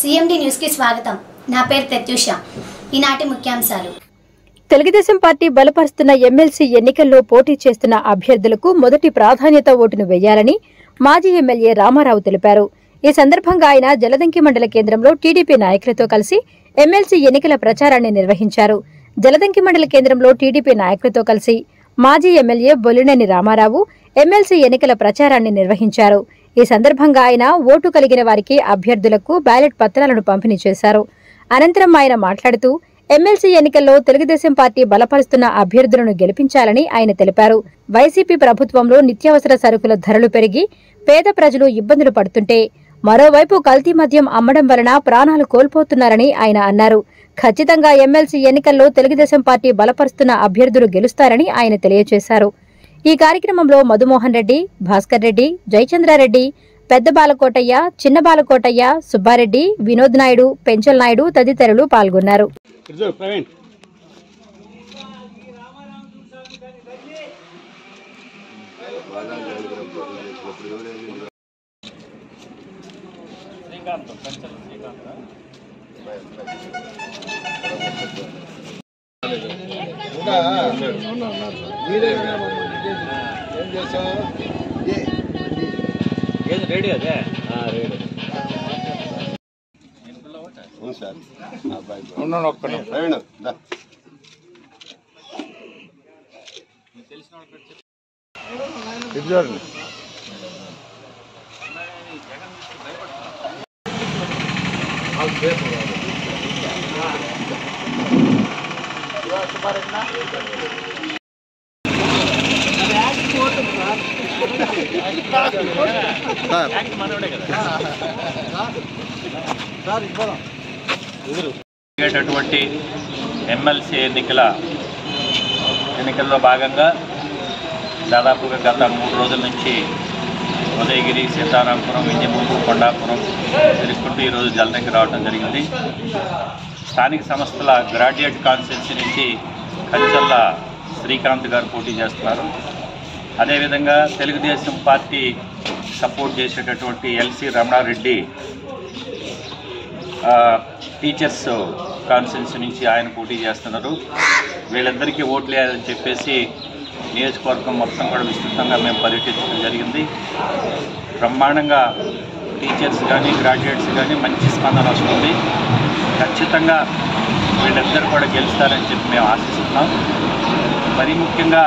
CMD న్యూస్కి స్వాగతం నా పేరు ప్రత్యూష ఈనాటి ముఖ్యాంశాలు తెలుగుదేశం పార్టీ బలపరుస్తున్న ఎమ్మెల్సీ ఎన్నికల్లో పోటీ చేస్తున్న అభ్యర్థులకు మొదటి ప్రాధాన్యత ఓటును వేయాలని మాజీ ఎమ్మెల్యే రామారావు తెలిపారు ఈ సందర్భంగా ఆయన జలదంకి మండల కేంద్రంలో టీడీపీ నాయకులతో కలిసి ఎమ్మెల్సీ ఎన్నికల ప్రచారాన్ని నిర్వహించారు జలదంకి మండల కేంద్రంలో టీడీపీ నాయకులతో కలిసి మాజీ ఎమ్మెల్యే బొలినేని రామారావు ఎమ్మెల్సీ ఎన్నికల ప్రచారాన్ని నిర్వహించారు ఈ సందర్భంగా ఆయన ఓటు కలిగిన వారికి అభ్యర్థులకు బ్యాలెట్ పత్రాలను పంపిణీ చేశారు అనంతరం ఆయన మాట్లాడుతూ ఎమ్మెల్సీ ఎన్నికల్లో తెలుగుదేశం పార్టీ బలపరుస్తున్న అభ్యర్థులను గెలిపించాలని ఆయన తెలిపారు వైసీపీ ప్రభుత్వంలో నిత్యావసర సరుకుల ధరలు పెరిగి పేద ప్రజలు ఇబ్బందులు పడుతుంటే మరోవైపు కల్తీ మద్యం అమ్మడం వలన ప్రాణాలు కోల్పోతున్నారని ఆయన అన్నారు ఖచ్చితంగా ఎమ్మెల్సీ ఎన్నికల్లో తెలుగుదేశం పార్టీ బలపరుస్తున్న అభ్యర్థులు గెలుస్తారని ఆయన తెలియజేశారు ఈ కార్యక్రమంలో మధుమోహన్ రెడ్డి భాస్కర్ రెడ్డి జయచంద్రారెడ్డి పెద్ద బాలకోటయ్య చిన్న బాలకోటయ్య సుబ్బారెడ్డి వినోద్ నాయుడు పెంచల్ నాయుడు తదితరులు పాల్గొన్నారు ఇటు ప్రవీణ్ రెడీ అదే రెడీ అవును సార్ ఉన్నాను ఒక్క ప్రవీణ్ దా. ఇటు చూడండి జరిగేటటువంటి ఎమ్మెల్సీ ఎన్నికల ఎన్నికల్లో భాగంగా దాదాపుగా గత మూడు రోజుల నుంచి ఉదయగిరి సీతారాంపురం వింజమూరు కొండాపురం తిరుగుకుంటూ ఈరోజు జలదంకి రావడం జరిగింది స్థానిక సంస్థల గ్రాడ్యుయేట్ కాన్స్టిట్యూన్సీ నుంచి కంచల్ల శ్రీకాంత్ గారు పోటీ చేస్తున్నారు అదేవిధంగా తెలుగుదేశం పార్టీ సపోర్ట్ చేసేటటువంటి ఎల్సి రమణారెడ్డి ఆ, టీచర్స్ కాన్ఫరెన్స్ నుంచి ఆయన పోటీ చేస్తున్నారు వీళ్ళందరికీ ఓట్లు వేయాలని చెప్పేసి నియోజకవర్గం మొత్తం కూడా విస్తృతంగా మేము పర్యటించడం జరిగింది బ్రహ్మాండంగా టీచర్స్ కానీ గ్రాడ్యుయేట్స్ కానీ మంచి స్పందన వస్తుంది ఖచ్చితంగా వీళ్ళందరూ కూడా గెలుస్తారని చెప్పి మేము ఆశిస్తున్నాం మరీ ముఖ్యంగా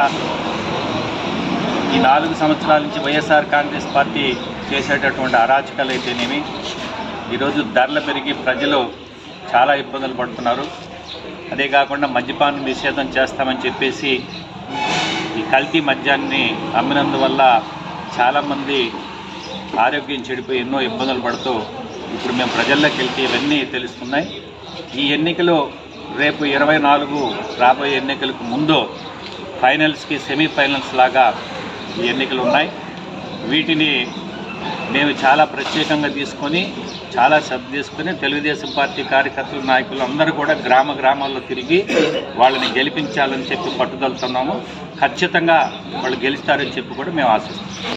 ఈ నాలుగు సంవత్సరాల నుంచి వైఎస్ఆర్ కాంగ్రెస్ పార్టీ చేసేటటువంటి అరాచకాలు అయితేనేమి ఈరోజు ధరలు పెరిగి ప్రజలు చాలా ఇబ్బందులు పడుతున్నారు అదే కాకుండా మద్యపానం నిషేధం చేస్తామని చెప్పేసి ఈ కల్తీ మద్యాన్ని అమ్మినందువల్ల చాలామంది ఆరోగ్యం చెడిపోయి ఎన్నో ఇబ్బందులు పడుతూ ఇప్పుడు మేము ప్రజల్లోకి వెళ్తే ఇవన్నీ తెలుస్తున్నాయి ఈ ఎన్నికలు రేపు ఇరవై నాలుగు రాబోయే ఎన్నికలకు ముందు ఫైనల్స్కి సెమీఫైనల్స్ లాగా ఈ ఎన్నికలు ఉన్నాయి వీటిని మేము చాలా ప్రత్యేకంగా తీసుకొని చాలా శ్రద్ధ తీసుకొని తెలుగుదేశం పార్టీ కార్యకర్తలు నాయకులు అందరూ కూడా గ్రామ గ్రామాల్లో తిరిగి వాళ్ళని గెలిపించాలని చెప్పి పట్టుదలుతున్నాము ఖచ్చితంగా వాళ్ళు గెలుస్తారని చెప్పి కూడా మేము ఆశిస్తున్నాం